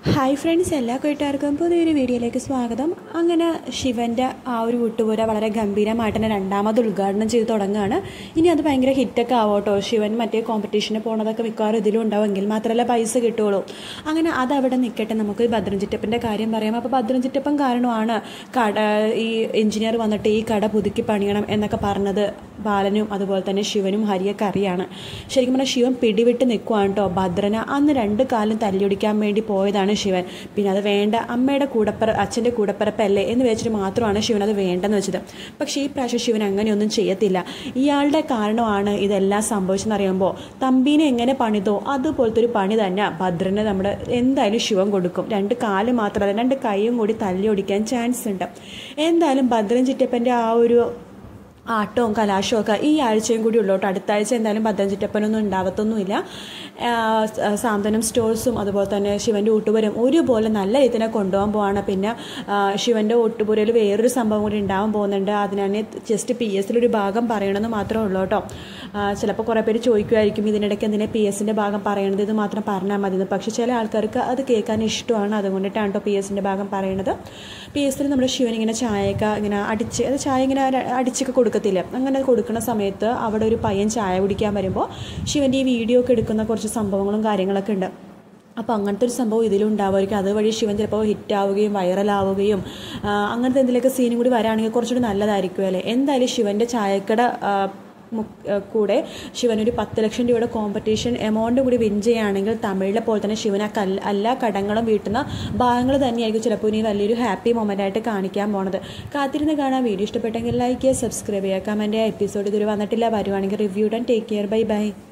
hi friends എല്ലാ കൂട്ടുകാർക്കും പുതിയൊരു വീഡിയോയിലേക്ക് സ്വാഗതം അങ്ങനെ ശിവൻ്റെ ആ ഒരു വിട്ടുപുര വളരെ ഗംഭീരമായിട്ട് തന്നെ രണ്ടാമത് ഉദ്ഘാടനം ചെയ്ത് തുടങ്ങുകയാണ് ഇനി അത് ഭയങ്കര ഹിറ്റൊക്കെ ആവോട്ടോ ശിവൻ മറ്റേ കോമ്പറ്റീഷന് പോണതൊക്കെ മിക്കവാറും ഇതിലും ഉണ്ടാവുമെങ്കിൽ മാത്രമല്ല പൈസ കിട്ടുള്ളൂ അങ്ങനെ അത് അവിടെ നിൽക്കട്ടെ നമുക്ക് ഭദ്രൻ ചിറ്റപ്പൻ്റെ കാര്യം പറയാം അപ്പോൾ ഭദ്രൻ ചിറ്റപ്പൻ കാരണമാണ് കട ഈ എഞ്ചിനീയർ വന്നിട്ട് ഈ കട പുതുക്കി പണിയണം എന്നൊക്കെ പറഞ്ഞത് ബാലനും അതുപോലെ തന്നെ ശിവനും ഹരിയൊക്കെ അറിയാണ് ശരിക്കും പറഞ്ഞാൽ ശിവൻ പിടിവിട്ട് നിൽക്കുവാണ് കേട്ടോ ഭദ്രന അന്ന് രണ്ട് കാലം തല്ലിയൊടിക്കാൻ വേണ്ടി പോയതാണ് ശിവൻ പിന്നെ അത് വേണ്ട അമ്മയുടെ കൂടപ്പിറ അച്ഛൻ്റെ കൂടപ്പിറപ്പല്ലേ എന്ന് വെച്ചിട്ട് മാത്രമാണ് ശിവൻ അത് വേണ്ടെന്ന് വെച്ചത് പക്ഷേ ഈ പ്രാവശ്യം ശിവൻ അങ്ങനെയൊന്നും ചെയ്യത്തില്ല ഇയാളുടെ കാരണമാണ് ഇതെല്ലാം സംഭവിച്ചെന്ന് അറിയുമ്പോൾ തമ്പീനെ എങ്ങനെ പണിതോ അതുപോലത്തെ ഒരു പണി തന്നെ ഭദ്രന് നമ്മുടെ എന്തായാലും ശിവൻ കൊടുക്കും രണ്ട് കാല് മാത്രമല്ല രണ്ട് കൈയും കൂടി തല്ലി ഒടിക്കാൻ ചാൻസ് ഉണ്ട് എന്തായാലും ഭദ്രൻ ചിറ്റപ്പൻ്റെ ആ ഒരു ആട്ടവും കലാശവും ഒക്കെ ഈ ആഴ്ചയും കൂടി ഉള്ളോട്ട് അടുത്ത ആഴ്ച എന്തായാലും ഭദ്രൻ ചിറ്റപ്പനൊന്നും ഉണ്ടാവത്തൊന്നുമില്ല സാന്ത്വനം സ്റ്റോഴ്സും അതുപോലെ തന്നെ ശിവൻ്റെ ഊട്ടുപുരം ഒരുപോലെ നല്ല രീതിയിൽ കൊണ്ടുപോകാൻ പോവാണ് പിന്നെ ശിവൻ്റെ ഊട്ടുപുരയിൽ വേറൊരു സംഭവം കൂടി ഉണ്ടാവാൻ പോകുന്നുണ്ട് അതിനാണ് ജസ്റ്റ് പി എസിലൊരു ഭാഗം പറയണമെന്ന് മാത്രമേ ഉള്ളൂ കേട്ടോ ചിലപ്പോൾ കുറേ പേര് ചോദിക്കുമായിരിക്കും ഇതിനിടയ്ക്ക് എന്തിനാ പി എസിൻ്റെ ഭാഗം പറയണത് ഇത് മാത്രം പറഞ്ഞാൽ മതി പക്ഷേ ചില ആൾക്കാർക്ക് അത് കേൾക്കാൻ ഇഷ്ടമാണ് അതുകൊണ്ടിട്ടാണ് കേട്ടോ പി എസിൻ്റെ ഭാഗം പറയണത് പി എസിൽ നമ്മുടെ ശിവൻ ഇങ്ങനെ ചായയൊക്കെ ഇങ്ങനെ അടിച്ച് അത് ചായ ഇങ്ങനെ അടിച്ചൊക്കെ കൊടുക്കത്തില്ല അങ്ങനെ കൊടുക്കുന്ന സമയത്ത് അവിടെ ഒരു പയ്യൻ ചായ കുടിക്കാൻ വരുമ്പോൾ ശിവൻ്റെ ഈ വീഡിയോ ഒക്കെ എടുക്കുന്ന കുറച്ച് സംഭവങ്ങളും കാര്യങ്ങളൊക്കെ ഉണ്ട് അപ്പോൾ അങ്ങനത്തെ ഒരു സംഭവം ഇതിലും ഉണ്ടാവുമായിരിക്കും അതുവഴി ശിവൻ ചിലപ്പോൾ ഹിറ്റാവുകയും വൈറലാവുകയും അങ്ങനത്തെ എന്തെങ്കിലുമൊക്കെ സീനും കൂടി വരാണെങ്കിൽ കുറച്ചുകൂടി നല്ലതായിരിക്കും അല്ലേ എന്തായാലും ശിവൻ്റെ ചായക്കട കൂടെ ശിവൻ ഒരു പത്ത് ലക്ഷം രൂപയുടെ കോമ്പറ്റീഷൻ എമൗണ്ട് കൂടി വിൻ ചെയ്യുകയാണെങ്കിൽ തമിഴിലെ പോലെ തന്നെ ശിവൻ ആ കൽ എല്ലാ കടങ്ങളും വീട്ടുന്ന ഭാഗങ്ങൾ തന്നെയായിരിക്കും ചിലപ്പോൾ ഇനി വലിയൊരു ഹാപ്പി മൊമെൻ്റ് ആയിട്ട് കാണിക്കാൻ പോണത് കാത്തിരുന്ന് കാണാൻ വീഡിയോ ഇഷ്ടപ്പെട്ടെങ്കിൽ ലൈക്ക് ചെയ്യുക സബ്സ്ക്രൈബ് ചെയ്യുക കമൻറ്റ് എപ്പിസോഡ് ഇതുവരെ വന്നിട്ടില്ല വരുവാണെങ്കിൽ review done take care bye by